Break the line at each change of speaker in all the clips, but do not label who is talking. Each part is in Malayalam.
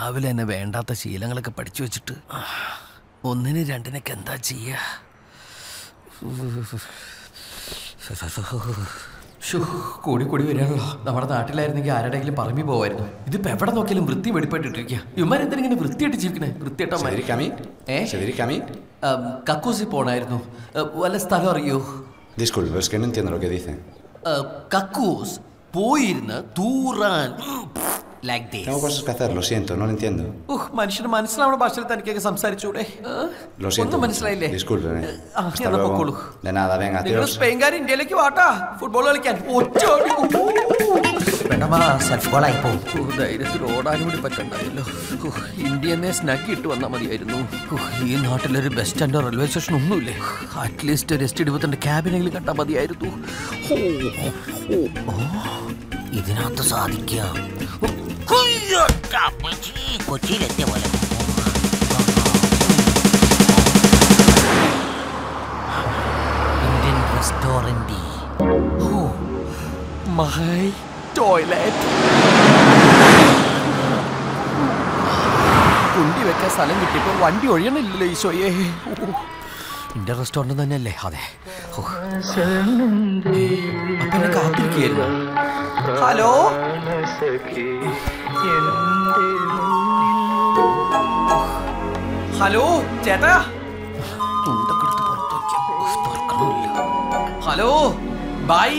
രാവിലെ തന്നെ വേണ്ടാത്ത ശീലങ്ങളൊക്കെ പഠിച്ചു വെച്ചിട്ട് ആ, ഒന്നിന് രണ്ടിനൊക്കെ എന്താ ചെയ്യാ ശ്ശോ, കൂടി കൂടി വരികയാണല്ലോ നമ്മുടെ നാട്ടിലായിരുന്നെങ്കിൽ ആരുടെയെങ്കിലും പറമ്പി പോവായിരുന്നു ഇതിപ്പോ എവിടെ നോക്കിയാലും വൃത്തി വെടിപ്പായിട്ടിരിക്കുക ഇവന്മാർ എന്തിനെ വൃത്തിയായിട്ട് ജീവിക്കണേ
¿Se
വൃത്തിയായിട്ടാ
dedica a mí?
¿Eh?
¿Se dedica a mí?
കക്കൂസി പോണായിരുന്നു ആ, വല്ല സ്ഥലം അറിയോ
Disculpe, es que no entiendo lo que dice.
ആ, കക്കൂസ് പോയിരുന്ന് തൂറാൻ like
Tengo cosas que hacer, lo siento, no lo entiendo.
മനുഷ്യന് മനസ്സിലാവുന്ന ഭാഷയിൽ തനിക്കൊക്കെ സംസാരിച്ചൂടെ ആ?
Lo siento.
ഒന്നും മനസ്സിലായില്ലേ
Discúlpeme.
ആ,
Hasta
എന്നാ
luego.
പൊക്കോളൂ.
De nada, venga,
നിങ്ങൾ
adiós.
സ്പെയിൻകാർ ഇന്ത്യയിലേക്ക് വാട്ടാ ഫുട്ബോൾ കളിക്കാൻ ഒറ്റ ഓടി. ഓ, ധൈര്യത്തിൽ ഓടാനും കൂടി പറ്റണ്ടായല്ലോ ഓ, ഇന്ത്യനെ സ്നഗ് ഇട്ട് വന്നാൽ മതിയായിരുന്നു ഓ, ഈ നാട്ടിലൊരു ബസ് സ്റ്റാൻഡോ റെയിൽവേ സ്റ്റേഷൻ ഒന്നുമില്ലേ അറ്റ്ലീസ്റ്റ് ഒരു എസ് ടി ഡിപത്തിന്റെ ക്യാബിനെങ്കിലും കണ്ടാൽ മതിയായിരുന്നു ഓ, ഓ, ഓ.
ഇതിനകത്ത് സാധിക്കാം കൊച്ചിയിലെത്തിയ പോലെ ഇന്ത്യൻ റെസ്റ്റോറന്റ്
മൈ ടോയ്ലറ്റ് കുണ്ടി വെക്കാൻ സ്ഥലം കിട്ടിയപ്പോ വണ്ടി ഒഴിയണില്ലല്ലോ ഈശോയെ ഓ, എന്റെ റെസ്റ്റോറന്റ് തന്നെയല്ലേ അതെ ഓ. അപ്പൊ എന്നെ കാത്തിരിക്കുകയായിരുന്നു ഹലോ ഹലോ ചേട്ടാ മുണ്ടൊക്കെ എടുത്ത് പുറത്ത് വെക്കാം. ഉഫ്, തുറക്കണമില്ല. ഹലോ ബൈ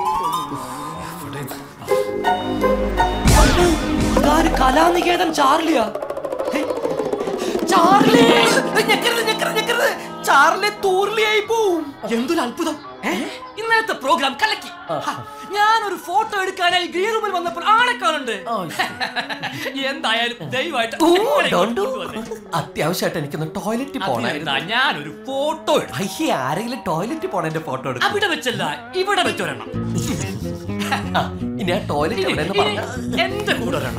കലാനികേതൻ ചാർലിയാ ഹേ, ചാർലി ഞെക്കരുത് ഞെക്കരുത് ഞെക്കരുത് ചാർലി തൂർലിയായി പോവും
എന്തൊരു അത്ഭുതം ഏ? ഇന്നലത്തെ പ്രോഗ്രാം കലക്കി ഹ, ഞാനൊരു ഫോട്ടോ എടുക്കാനായി ഗ്രീൻ റൂമിൽ വന്നപ്പോൾ ആളെ കാണുന്നുണ്ട് എന്തായാലും ദയവായിട്ട്
ഓ,
ഇങ്ങോട്ട്
don't do.
കൊണ്ടുവന്നേ.
അത്യാവശ്യമായിട്ട് എനിക്കൊന്ന് ടോയ്ലറ്റിൽ പോണായിരുന്നു
അതിനെന്താ, ഞാനൊരു ഫോട്ടോ എടുത്തു
അയ്യേ ആരെങ്കിലും ടോയ്ലറ്റിൽ പോണ ഫോട്ടോ എടുക്കും
അവിടെ വെച്ചല്ല ഇവിടെ വെച്ചൊരെണ്ണം
ആ, ഇനി ആ ടോയ്ലറ്റ് എവിടെയെന്ന് പറഞ്ഞ
ഇനി എന്റെ കൂടെ ഒരെണ്ണം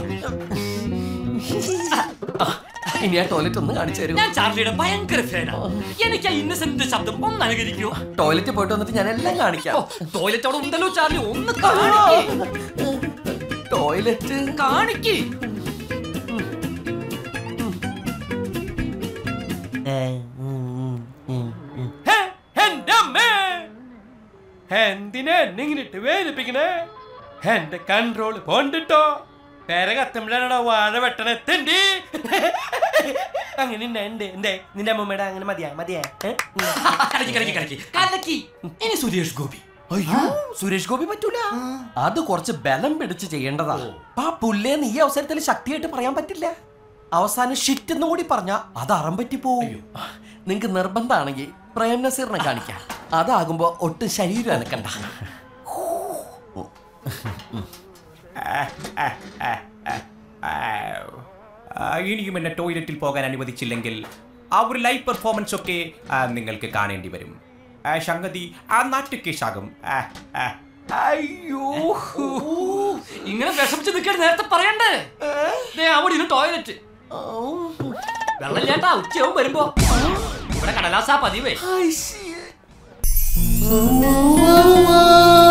ഇനി ആ ടോയ്ലറ്റ് ഒന്ന് കാണിച്ചു തരൂ
ഞാൻ ചാർലിയുടെ ഭയങ്കര ഫാനാ എനിക്ക് ആ ഇന്നസെന്റ് ശബ്ദം ഒന്ന് അനുകരിക്കൂ
ടോയ്ലറ്റിൽ പോയിട്ട് വന്നിട്ട് ഞാൻ എല്ലാം കാണിക്കാം
ടോയ്ലറ്റ് അവിടെ ഉണ്ടല്ലോ ചാർലി ഒന്ന് കാണിക്കേ
ടോയ്ലറ്റ്
കാണിക്കേ
ഹേ, എന്റെ അമ്മേ എന്തിനാ എന്നെ ഇങ്ങനെ ഇട്ട് വേദനിപ്പിക്കണേ എന്റെ കൺട്രോൾ പോണ്ടിട്ടോ പേര കത്തുമ്പോഴാണോ വാഴ വെട്ടണെത്തണ്ടി അങ്ങനെ ഉണ്ട്, ഉണ്ട്, ഉണ്ട്. നിന്റെ അമ്മമ്മയുടെ അങ്ങനെ മതിയാ മതിയാ ഏ?
കലക്കി കലക്കി കലക്കി കലക്കി ഇനി സുരേഷ് ഗോപി
അയ്യോ സുരേഷ് ഗോപി പറ്റൂല അത് കുറച്ച് ബലം പിടിച്ച് ചെയ്യേണ്ടതാ ആ പുല്ലേന്ന് ഈ അവസരത്തിൽ ശക്തിയായിട്ട് പറയാൻ പറ്റില്ല അവസാനം ഷിറ്റ് എന്നും കൂടി പറഞ്ഞ അത് അറം പറ്റി പോവും നിങ്ങക്ക് നിർബന്ധമാണെങ്കിൽ പ്രേം നസീറിനെ കാണിക്കാം അതാകുമ്പോ ഒട്ടും ശരീരം അനക്കണ്ട
ആ, ഇനിയും എന്നെ ടോയ്ലറ്റിൽ പോകാൻ അനുവദിച്ചില്ലെങ്കിൽ ആ ഒരു ലൈവ് പെർഫോമൻസ് ഒക്കെ ആ, നിങ്ങൾക്ക് കാണേണ്ടി വരും ആ, സംഗതി ആ നാട്ടുകേശാകും ആ, ആ.
അയ്യോ ഇങ്ങനെ വിഷമിച്ച് നിൽക്കാൻ നേരത്തെ പറയണ്ടേ ദേ അവിടെ ഇരുന്ന് ടോയ്ലറ്റ് വെള്ളം ചേട്ടാ ഉച്ചയാവും വരുമ്പോ ഇവിടെ കടലാസാ പതിവേ
ഐ, ശ്ശേ.